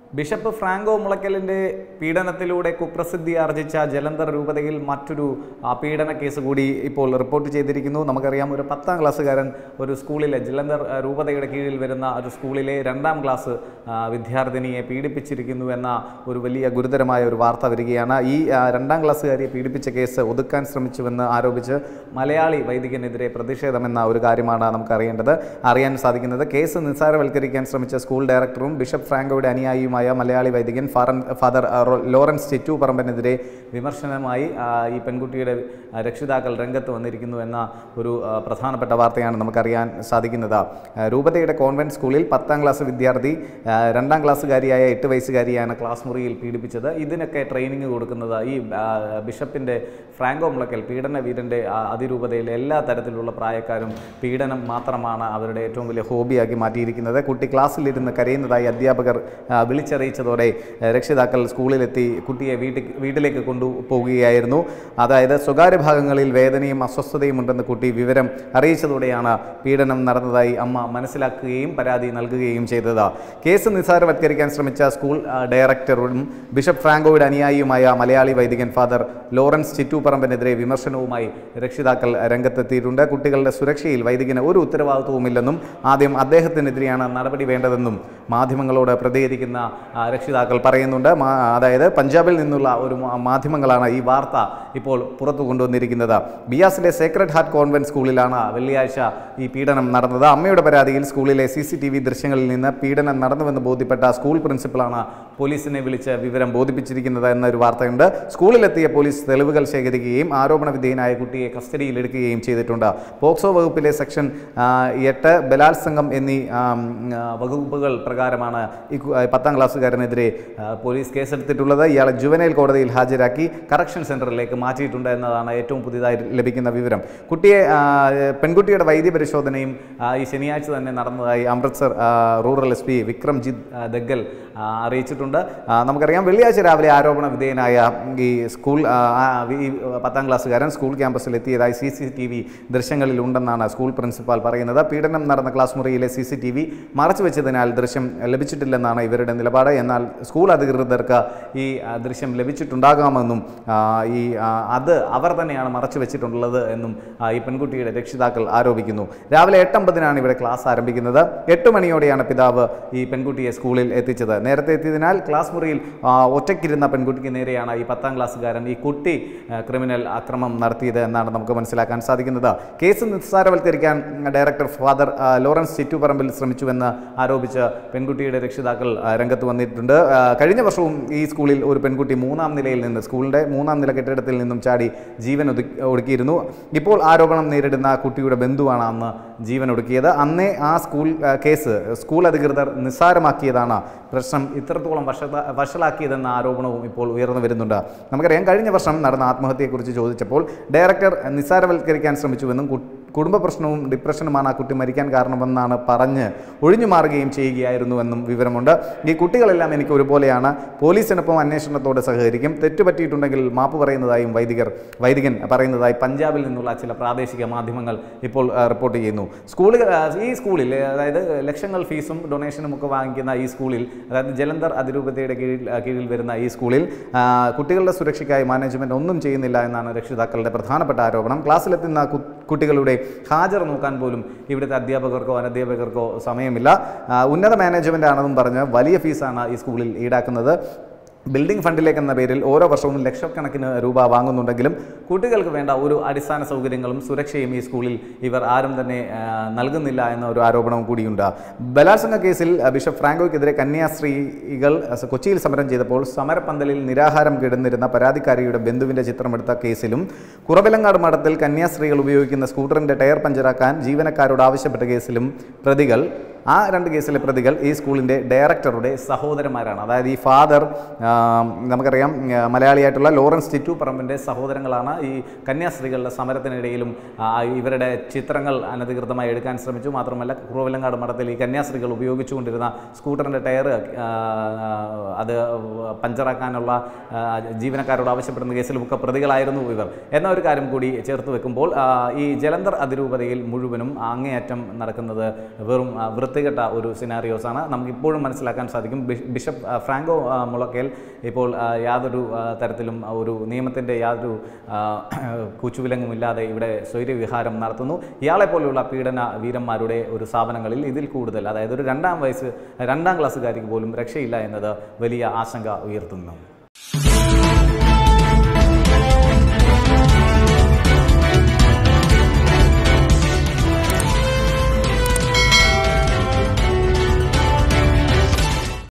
bishop Franco മുളയ്ക്കലിൻ്റെ പീഡനത്തിലൂടെ കുപ്രസിദ്ധി ആർജിച്ച ജലന്ധർ രൂപതയിൽ മറ്റൊരു ആ, പീഡന കേസ് കൂടി ഇപ്പോൾ റിപ്പോർട്ട് ചെയ്തിരിക്കുന്നു നമുക്കറിയാം ഒരു പത്താം ക്ലാസ്സുകാരൻ ഒരു സ്കൂളിലെ ജലന്ധർ ആ, രൂപതയുടെ കീഴിൽ വരുന്ന ഒരു സ്കൂളിലെ രണ്ടാം ക്ലാസ് ആ, വിദ്യാർത്ഥിനിയെ പീഡിപ്പിച്ചിരിക്കുന്നു എന്ന ഒരു വലിയ ഗുരുതരമായ ഒരു വാർത്ത വരികയാണ് ഈ ആ, രണ്ടാം ക്ലാസ്സുകാരിയെ പീഡിപ്പിച്ച കേസ് ഒതുക്കാൻ ശ്രമിച്ചുവെന്ന് ആരോപിച്ച് മലയാളി വൈദികനെതിരെ പ്രതിഷേധമെന്ന ഒരു കാര്യമാണ് നമുക്ക് അറിയേണ്ടത് അറിയാൻ സാധിക്കുന്നത് കേസ് നിസ്സാരവൽക്കരിക്കാൻ ശ്രമിച്ച സ്കൂൾ ഡയറക്ടറും ബിഷപ്പ് ഫ്രാങ്കോയുടെ അനുയായിയുമായ മലയാളി വൈദികൻ ഫാറൻ ഫാദർ ആ, റോ- ലോറൻസ് ചിറ്റു പറമ്പനെതിരെ വിമർശനമായി ആ, ഈ പെൺകുട്ടിയുടെ ആ, രക്ഷിതാക്കൾ രംഗത്ത് വന്നിരിക്കുന്നു എന്ന ഒരു ആ, പ്രധാനപ്പെട്ട വാർത്തയാണ് നമുക്കറിയാൻ സാധിക്കുന്നത് ആ, രൂപതയുടെ കോൺവെന്റ് സ്കൂളിൽ പത്താം ക്ലാസ് വിദ്യാർത്ഥി ആ, രണ്ടാം ക്ലാസ്സുകാരിയായ എട്ട് വയസ്സുകാരിയാണ് ക്ലാസ് മുറിയിൽ പീഡിപ്പിച്ചത് ഇതിനൊക്കെ ട്രെയിനിങ് കൊടുക്കുന്നത് ഈ ആ, ബിഷപ്പിൻ്റെ ഫ്രാങ്കോ മുളക്കൽ പീഡന വീരൻ്റെ ആ, അതിരൂപതയിലെ എല്ലാ തരത്തിലുള്ള പ്രായക്കാരും പീഡനം മാത്രമാണ് അവരുടെ ഏറ്റവും വലിയ ഹോബിയാക്കി മാറ്റിയിരിക്കുന്നത് കുട്ടി ക്ലാസ്സിലിരുന്ന് കരയുന്നതായി അധ്യാപകർ ആ, വിളിച്ചറിയിച്ചതോടെ ആ, രക്ഷിതാക്കൾ സ്കൂളിലെത്തി കുട്ടിയെ വീട്ടിൽ വീട്ടിലേക്ക് കൊണ്ടുപോവുകയായിരുന്നു അതായത് സ്വകാര്യ ഭാഗങ്ങളിൽ വേദനയും അസ്വസ്ഥതയും ഉണ്ടെന്ന് കുട്ടി വിവരം അറിയിച്ചതോടെയാണ് പീഡനം നടന്നതായി അമ്മ മനസ്സിലാക്കുകയും പരാതി നൽകുകയും ചെയ്തത് കേസ് നിസ്സാരവത്കരിക്കാൻ ശ്രമിച്ച സ്കൂൾ ആ, ഡയറക്ടറും ബിഷപ്പ് ഫ്രാങ്കോയുടെ അനുയായിയുമായ മലയാളി വൈദികൻ ഫാദർ ലോറൻസ് ചിറ്റൂപ്പറമ്പിനെതിരെ വിമർശനവുമായി രക്ഷിതാക്കൾ രംഗത്തെത്തിയിട്ടുണ്ട് കുട്ടികളുടെ സുരക്ഷയിൽ വൈദികന് ഒരു ഉത്തരവാദിത്വവുമില്ലെന്നും ആദ്യം അദ്ദേഹത്തിനെതിരെയാണ് നടപടി വേണ്ടതെന്നും മാധ്യമങ്ങളോട് പ്രതികരിക്കുന്ന ആ, രക്ഷിതാക്കൾ പറയുന്നുണ്ട് മാ- അതായത് പഞ്ചാബിൽ നിന്നുള്ള ഒരു മാ- മാധ്യമങ്ങളാണ് ഈ വാർത്ത ഇപ്പോൾ പുറത്തു കൊണ്ടുവന്നിരിക്കുന്നത് ബിയാസിലെ സേക്രഡ് ഹാർട്ട് കോൺവെന്റ് സ്കൂളിലാണ് വെള്ളിയാഴ്ച ഈ പീഡനം നടന്നത് അമ്മയുടെ പരാതിയിൽ സ്കൂളിലെ സി സി ടി വി ദൃശ്യങ്ങളിൽ നിന്ന് പീഡനം നടന്നുവെന്ന് ബോധ്യപ്പെട്ട സ്കൂൾ പ്രിൻസിപ്പളാണ് പോലീസിനെ വിളിച്ച് വിവരം ബോധിപ്പിച്ചിരിക്കുന്നത് എന്നൊരു വാർത്തയുണ്ട് സ്കൂളിലെത്തിയ പോലീസ് തെളിവുകൾ ശേഖരിക്കുകയും ആരോപണ വിധേയനായ കുട്ടിയെ കസ്റ്റഡിയിലെടുക്കുകയും ചെയ്തിട്ടുണ്ട് പോക്സോ വകുപ്പിലെ സെക്ഷൻ ആ, എട്ട് ബലാത്സംഗം എന്നീ ആം, ആ, വകുപ്പുകൾ പ്രകാരമാണ് ഈ കു- ആ, പത്താം ക്ലാസ്സുകാരനെതിരെ ആ, പോലീസ് കേസെടുത്തിട്ടുള്ളത് ഇയാളെ ജുവനൈൽ കോടതിയിൽ ഹാജരാക്കി കറക്ഷൻ സെൻറ്ററിലേക്ക് മാറ്റിയിട്ടുണ്ട് എന്നതാണ് ഏറ്റവും പുതിയതായി ലഭിക്കുന്ന വിവരം കുട്ടിയെ ആ, പെൺകുട്ടിയുടെ വൈദ്യ പരിശോധനയും ആ, ഈ ശനിയാഴ്ച തന്നെ നടന്നതായി അമൃത്സർ ആ, റൂറൽ എസ് പി വിക്രംജിത്ത് ആ, ദഗ്ഗൽ ആ, അറിയിച്ചിട്ടുണ്ട് ആ, നമുക്കറിയാം വെള്ളിയാഴ്ച രാവിലെ ആരോപണ വിധേയനായ ഈ സ്കൂൾ ആ, ആ, ഈ പത്താം ക്ലാസ്സുകാരൻ സ്കൂൾ ക്യാമ്പസിൽ എത്തിയതായി സി സി ടി വി ദൃശ്യങ്ങളിൽ ഉണ്ടെന്നാണ് സ്കൂൾ പ്രിൻസിപ്പാൾ പറയുന്നത് പീഡനം നടന്ന ക്ലാസ് മുറിയിലെ സി സി ടി വി മറച്ചു വെച്ചതിനാൽ ദൃശ്യം ലഭിച്ചിട്ടില്ലെന്നാണ് ഇവരുടെ നിലപാട് എന്നാൽ സ്കൂൾ അധികൃതർക്ക് ഈ ആ, ദൃശ്യം ലഭിച്ചിട്ടുണ്ടാകാമെന്നും ആ, ഈ ആ, അത് അവർ തന്നെയാണ് മറച്ചു വെച്ചിട്ടുള്ളത് എന്നും ആ, ഈ പെൺകുട്ടിയുടെ രക്ഷിതാക്കൾ ആരോപിക്കുന്നു രാവിലെ എട്ടമ്പതിനാണ് ഇവിടെ ക്ലാസ് ആരംഭിക്കുന്നത് എട്ട് മണിയോടെയാണ് പിതാവ് ഈ പെൺകുട്ടിയെ സ്കൂളിൽ എത്തിച്ചത് നേരത്തെ എത്തിയതിനാൽ ക്ലാസ് മുറിയിൽ ആ, ഒറ്റയ്ക്കിരുന്ന പെൺകുട്ടിക്ക് നേരെയാണ് ഈ പത്താം ക്ലാസ്സുകാരൻ ഈ കുട്ടി ആ, ക്രിമിനൽ ആക്രമണം നടത്തിയത് എന്നാണ് നമുക്ക് മനസ്സിലാക്കാൻ സാധിക്കുന്നത് കേസ് നിസ്സാരവൽക്കരിക്കാൻ ഡയറക്ടർ ഫാദർ ആ, ലോറൻസ് ചിറ്റുപറമ്പിൽ ശ്രമിച്ചുവെന്ന് ആരോപിച്ച് പെൺകുട്ടിയുടെ രക്ഷിതാക്കൾ ആ, രംഗത്ത് വന്നിട്ടുണ്ട് ആ, കഴിഞ്ഞ വർഷവും ഈ സ്കൂളിൽ ഒരു പെൺകുട്ടി മൂന്നാം നിലയിൽ നിന്ന് സ്കൂളിൻ്റെ മൂന്നാം നില കെട്ടിടത്തിൽ നിന്നും ചാടി ജീവൻ ഒതുക്കി ഒടുക്കിയിരുന്നു ഇപ്പോൾ ആരോപണം നേരിടുന്ന കുട്ടിയുടെ ബന്ധുവാണ് അന്ന് ജീവൻ ഒടുക്കിയത് അന്നേ ആ സ്കൂൾ ആ, കേസ് സ്കൂൾ അധികൃതർ നിസ്സാരമാക്കിയതാണ് പ്രശ്നം ഇത്രത്തോളം വഷ വഷളാക്കിയതെന്ന ആരോപണവും ഇപ്പോൾ ഉയർന്നു വരുന്നുണ്ട് നമുക്കറിയാം കഴിഞ്ഞ വർഷം നടന്ന ആത്മഹത്യയെക്കുറിച്ച് ചോദിച്ചപ്പോൾ ഡയറക്ടർ നിസ്സാരവൽക്കരിക്കാൻ ശ്രമിച്ചുവെന്നും കു- കുടുംബ പ്രശ്നവും ഡിപ്രഷനുമാണ് ആ കുട്ടി മരിക്കാൻ കാരണമെന്നാണ് പറഞ്ഞ് ഒഴിഞ്ഞു മാറുകയും ചെയ്യുകയായിരുന്നുവെന്നും വിവരമുണ്ട് ഈ കുട്ടികളെല്ലാം എനിക്ക് ഒരുപോലെയാണ് പോലീസിനൊപ്പം അന്വേഷണത്തോട് സഹകരിക്കും തെറ്റുപറ്റിയിട്ടുണ്ടെങ്കിൽ മാപ്പ് പറയുന്നതായും വൈദികർ വൈദികൻ പറയുന്നതായി പഞ്ചാബിൽ നിന്നുള്ള ചില പ്രാദേശിക മാധ്യമങ്ങൾ ഇപ്പോൾ ആ, റിപ്പോർട്ട് ചെയ്യുന്നു സ്കൂളുകൾ ആ, ഈ സ്കൂളിൽ അതായത് ലക്ഷങ്ങൾ ഫീസും ഡൊണേഷനും ഒക്കെ വാങ്ങിക്കുന്ന ഈ സ്കൂളിൽ അതായത് ജലന്ധർ അതിരൂപതയുടെ കീഴിൽ ആ, കീഴിൽ വരുന്ന ഈ സ്കൂളിൽ ആ, കുട്ടികളുടെ സുരക്ഷയ്ക്കായി മാനേജ്മെൻറ്റ് ഒന്നും ചെയ്യുന്നില്ല എന്നാണ് രക്ഷിതാക്കളുടെ പ്രധാനപ്പെട്ട ആരോപണം ക്ലാസ്സിലെത്തുന്ന കു- കുട്ടികളുടെ ഹാജർ നോക്കാൻ പോലും ഇവിടുത്തെ അധ്യാപകർക്കോ അനധ്യാപകർക്കോ സമയമില്ല ആ, ഉന്നത മാനേജ്മെൻ്റ് ആണെന്നും പറഞ്ഞ് വലിയ ഫീസാണ് ഈ സ്കൂളിൽ ഈടാക്കുന്നത് ബിൽഡിംഗ് ഫണ്ടിലേക്ക് എന്ന പേരിൽ ഓരോ വർഷവും ലക്ഷക്കണക്കിന് രൂപ വാങ്ങുന്നുണ്ടെങ്കിലും കുട്ടികൾക്ക് വേണ്ട ഒരു അടിസ്ഥാന സൗകര്യങ്ങളും സുരക്ഷയും ഈ സ്കൂളിൽ ഇവർ ആരും തന്നെ ആ, നൽകുന്നില്ല എന്ന ഒരു ആരോപണവും കൂടിയുണ്ട് ബലാത്സംഗ കേസിൽ ആ, ബിഷപ്പ് ഫ്രാങ്കോയ്ക്കെതിരെ കന്യാസ്ത്രീകൾ ആ, കൊച്ചിയിൽ സമരം ചെയ്തപ്പോൾ സമരപ്പന്തലിൽ നിരാഹാരം കിടന്നിരുന്ന പരാതിക്കാരിയുടെ ബന്ധുവിൻ്റെ ചിത്രമെടുത്ത കേസിലും കുറവിലങ്ങാട് മഠത്തിൽ കന്യാസ്ത്രീകൾ ഉപയോഗിക്കുന്ന സ്കൂട്ടറിൻ്റെ ടയർ പഞ്ചറാക്കാൻ ജീവനക്കാരോട് ആവശ്യപ്പെട്ട കേസിലും പ്രതികൾ ആ രണ്ട് കേസിലെ പ്രതികൾ ഈ സ്കൂളിൻ്റെ ഡയറക്ടറുടെ സഹോദരന്മാരാണ് അതായത് ഈ ഫാദർ ആ, നമുക്കറിയാം ആ, മലയാളിയായിട്ടുള്ള ലോറൻസ് ചിറ്റു പറമ്പിൻ്റെ സഹോദരങ്ങളാണ് ഈ കന്യാസ്ത്രീകളുടെ സമരത്തിനിടയിലും ആ, ഇവരുടെ ചിത്രങ്ങൾ അനധികൃതമായി എടുക്കാൻ ശ്രമിച്ചു മാത്രമല്ല കുറവിലങ്ങാട് മഠത്തിൽ ഈ കന്യാസ്ത്രീകൾ ഉപയോഗിച്ചുകൊണ്ടിരുന്ന സ്കൂട്ടറിൻ്റെ ടയർ അത് പഞ്ചറാക്കാനുള്ള ആ, ജീവനക്കാരോട് ആവശ്യപ്പെടുന്ന കേസിലുമൊക്കെ പ്രതികളായിരുന്നു ഇവർ എന്ന ഒരു കാര്യം കൂടി ചേർത്ത് വെക്കുമ്പോൾ ആ, ഈ ജലന്ധർ അതിരൂപതയിൽ മുഴുവനും അങ്ങേയറ്റം നടക്കുന്നത് വെറും ആ, വൃത്തി വൃത്തികെട്ട ഒരു സിനാറിയോസാണ് നമുക്കിപ്പോഴും മനസ്സിലാക്കാൻ സാധിക്കും ബിഷ- ബിഷപ്പ് ആ, ഫ്രാങ്കോ ആ, മുളക്കേൽ ഇപ്പോൾ ആ, യാതൊരു ആ, തരത്തിലും ഒരു നിയമത്തിൻ്റെ യാതൊരു ആ, കൂച്ചുവിലങ്ങുമില്ലാതെ ഇവിടെ സ്വൈര്യവിഹാരം നടത്തുന്നു ഇയാളെ പോലെയുള്ള പീഡന വീരന്മാരുടെ ഒരു സ്ഥാപനങ്ങളിൽ ഇതിൽ കൂടുതൽ അതായത് ഒരു രണ്ടാം വയസ്സ് രണ്ടാം ക്ലാസ്സുകാരിക്ക് പോലും രക്ഷയില്ല എന്നത് വലിയ ആശങ്ക ഉയർത്തുന്നു